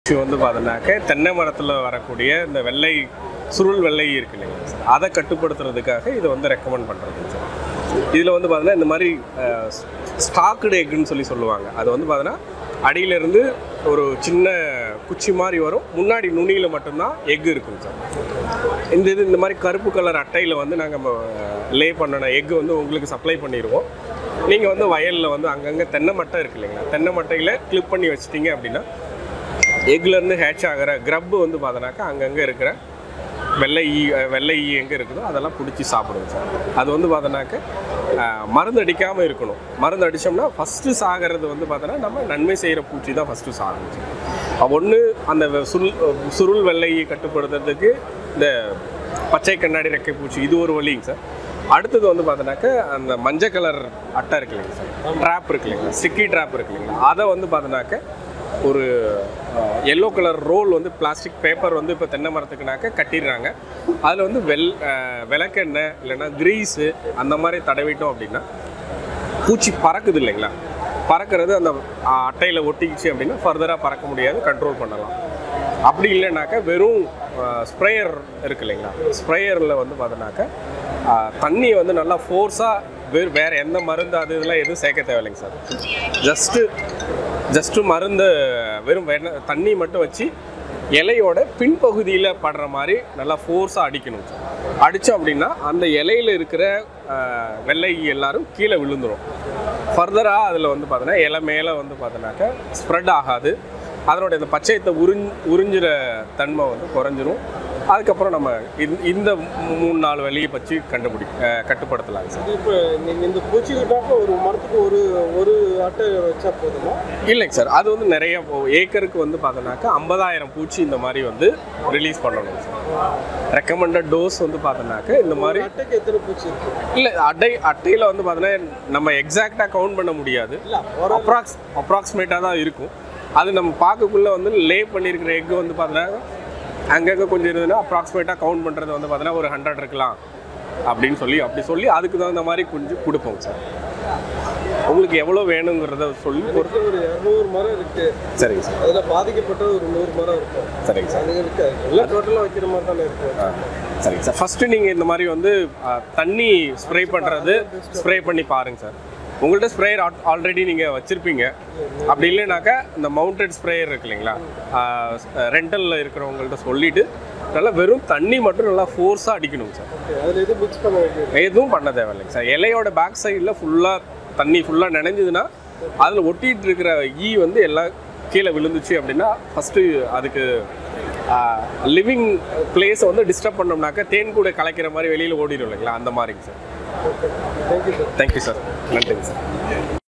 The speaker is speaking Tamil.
விஷயம் வந்து பார்த்தோன்னாக்க தென்னை மரத்தில் வரக்கூடிய இந்த வெள்ளை சுருள் வெள்ளை இருக்கு இல்லைங்களா சார் அதை கட்டுப்படுத்துறதுக்காக இதை வந்து ரெக்கமெண்ட் பண்ணுறது சார் இதில் வந்து பார்த்தீங்கன்னா இந்த மாதிரி ஸ்டாக்குடு எக்குன்னு சொல்லி சொல்லுவாங்க அது வந்து பார்த்தீங்கன்னா அடியிலேருந்து ஒரு சின்ன குச்சி மாதிரி வரும் முன்னாடி நுனியில் மட்டும்தான் எக் இருக்கும் சார் இந்த இது இந்த மாதிரி கருப்பு கலர் அட்டையில் வந்து நாங்கள் லே பண்ணின எக் வந்து உங்களுக்கு சப்ளை பண்ணிடுவோம் நீங்கள் வந்து வயலில் வந்து அங்கங்கே தென்னை மட்டை இருக்கு இல்லைங்களா தென்னை மட்டையில் கிளிப் பண்ணி வச்சிட்டீங்க அப்படின்னா எக்லேருந்து ஹேட்ச் ஆகிற க்ரப்பு வந்து பார்த்தோன்னாக்கா அங்கங்கே இருக்கிற வெள்ளை ஈ அஹ் வெள்ளை ஈ எங்கே இருக்குதோ அதெல்லாம் பிடிச்சி சாப்பிடுவோம் சார் அது வந்து பார்த்தோன்னாக்க அஹ், மருந்து அடிக்காமல் இருக்கணும் மருந்து அடித்தோம்னா ஃபஸ்ட்டு சாகிறது வந்து பார்த்தோன்னா நம்ம நன்மை செய்கிற பூச்சி தான் ஃபஸ்ட்டு சாகும் ஒன்று அந்த வெ- சுருள் சுருள் வெள்ளையை கட்டுப்படுத்துறதுக்கு இந்த பச்சை கண்ணாடி ரெக்கை பூச்சி இது ஒரு வழிங்க சார் அடுத்தது வந்து பார்த்தோன்னாக்க அந்த மஞ்சள் கலர் அட்டை இருக்கு இல்லைங்க சார் ட்ராப் இருக்கு இல்லைங்களா ஸ்டிக்கி ட்ராப் இருக்கு இல்லைங்களா அதை வந்து பார்த்தோன்னாக்க ஒரு எல்லோ கலர் ரோல் வந்து பிளாஸ்டிக் பேப்பர் வந்து இப்போ தென்னை மரத்துக்குனாக்க கட்டிடுறாங்க அதில் வந்து வெள் அஹ், விளக்கெண்ணெய் இல்லைன்னா கிரீஸு அந்த மாதிரி தடவிட்டோம் அப்படின்னா பூச்சி பறக்குது இல்லைங்களா பறக்கிறது அந்த அட்டையில் ஒட்டிக்கிச்சு அப்படின்னா ஃபர்தராக பறக்க முடியாது கண்ட்ரோல் பண்ணலாம் அப்படி இல்லைனாக்கா வெறும் ஸ்ப்ரேயர் இருக்கு இல்லைங்களா ஸ்ப்ரேயரில் வந்து பார்த்தோன்னாக்கா தண்ணியை வந்து நல்லா ஃபோர்ஸாக வேறு வேறு எந்த மருந்து அது இதெல்லாம் எதுவும் சேர்க்க தேவையில்லைங்க சார் ஜஸ்ட்டு ஜஸ்ட்டு மருந்து வெறும் வெண்ணெய் தண்ணி மட்டும் வச்சு இலையோட பின்பகுதியில் படுற மாதிரி நல்லா ஃபோர்ஸாக அடிக்கணும் சார் அடித்தோம் அப்படின்னா அந்த இலையில இருக்கிற அஹ், வெள்ளை ஈ எல்லாரும் கீழே விழுந்துரும் ஃபர்தராக அதில் வந்து பார்த்தோன்னா இலை மேலே வந்து பார்த்தோன்னாக்கா ஸ்ப்ரெட் ஆகாது அதனுடைய இந்த பச்சையத்தை உறிஞ் உறிஞ்சிற தன்மை வந்து குறைஞ்சிரும் அதுக்கப்புறம் நம்ம இந்த இந்த மூணு நாலு வழியை வச்சு கண்டுபிடி அஹ், கட்டுப்படுத்தலாங்க சார் இது இப்போ நீங்கள் இந்த பூச்சி விட்டாக்க ஒரு மரத்துக்கு ஒரு ஒரு அட்டை வச்சா போதுமா இல்லைங்க சார் அது வந்து நிறைய இப்போ ஏக்கருக்கு வந்து பார்த்தோன்னாக்கா ஐம்பதாயிரம் பூச்சி இந்த மாதிரி வந்து ரிலீஸ் பண்ணணும் சார் ரெக்கமெண்டட் டோஸ் வந்து பார்த்தோன்னாக்க இந்த மாதிரி அட்டைக்கு எத்தனை பூச்சி இருக்கு இல்லை அட்டை அட்டையில் வந்து பார்த்தோன்னா நம்ம எக்ஸாக்டாக கவுண்ட் பண்ண முடியாது இல்லை ஒரு அப்ராக்ஸ் அப்ராக்சிமேட்டாக தான் இருக்கும் அது நம்ம பார்க்கக்குள்ள வந்து லே பண்ணியிருக்கிற எக்கு வந்து பார்த்தோன்னா அங்கங்கே கொஞ்சம் இருந்ததுன்னா அப்ராக்சிமேட்டாக கவுண்ட் பண்ணுறது வந்து பார்த்தோன்னா ஒரு ஹண்ட்ரட் இருக்கலாம் அப்படின்னு சொல்லி அப்படி சொல்லி அதுக்கு தகுந்த மாதிரி கொஞ்சம் கொடுப்போம் சார் உங்களுக்கு எவ்வளோ வேணுங்கிறத சொல்லி ஒரு எனக்கு ஒரு இரநூறு மரம் இருக்கு சரிங்க சார் அதில் பாதிக்கப்பட்ட ஒரு நூறு மரம் இருக்கும் சரிங்க சார் அது இருக்கு எல்லாம் டோட்டலாக வைக்கிற மாதிரி தானே இருக்கு ஆ, சரிங்க சார் ஃபஸ்ட்டு நீங்கள் இந்த மாதிரி வந்து ஆ, தண்ணி ஸ்ப்ரே பண்ணுறது ஸ்ப்ரே பண்ணி பாருங்க சார் உங்கள்கிட்ட ஸ்ப்ரேயர் ஆல்ரெடி நீங்கள் வச்சுருப்பீங்க அப்படி இல்லைனாக்கா இந்த மவுண்டட் ஸ்ப்ரேயர் இருக்கு இல்லைங்களா ரெண்டலில் இருக்கிறவங்கள்ட்ட சொல்லிவிட்டு நல்லா வெறும் தண்ணி மட்டும் நல்லா ஃபோர்ஸாக அடிக்கணும் சார் ஓகே அதில் எதுவும் மிக்ஸ் பண்ண வேண்டியது எதுவும் பண்ண தேவையில்லைங்க சார் இலையோட பேக் சைடில் ஃபுல்லாக தண்ணி ஃபுல்லாக நினைஞ்சதுன்னா அதில் ஒட்டிட்டு இருக்கிற ஈ வந்து எல்லாம் கீழே விழுந்துச்சு அப்படின்னா ஃபஸ்ட்டு அதுக்கு லிவிங் பிளேஸை வந்து டிஸ்டர்ப் பண்ணோம்னாக்கா தேன் கூட கலைக்கிற மாதிரி வெளியில் ஓடிடும் இல்லைங்களா அந்த மாதிரிங்க sir thank you sir thank you sir நன்றிங்க சார்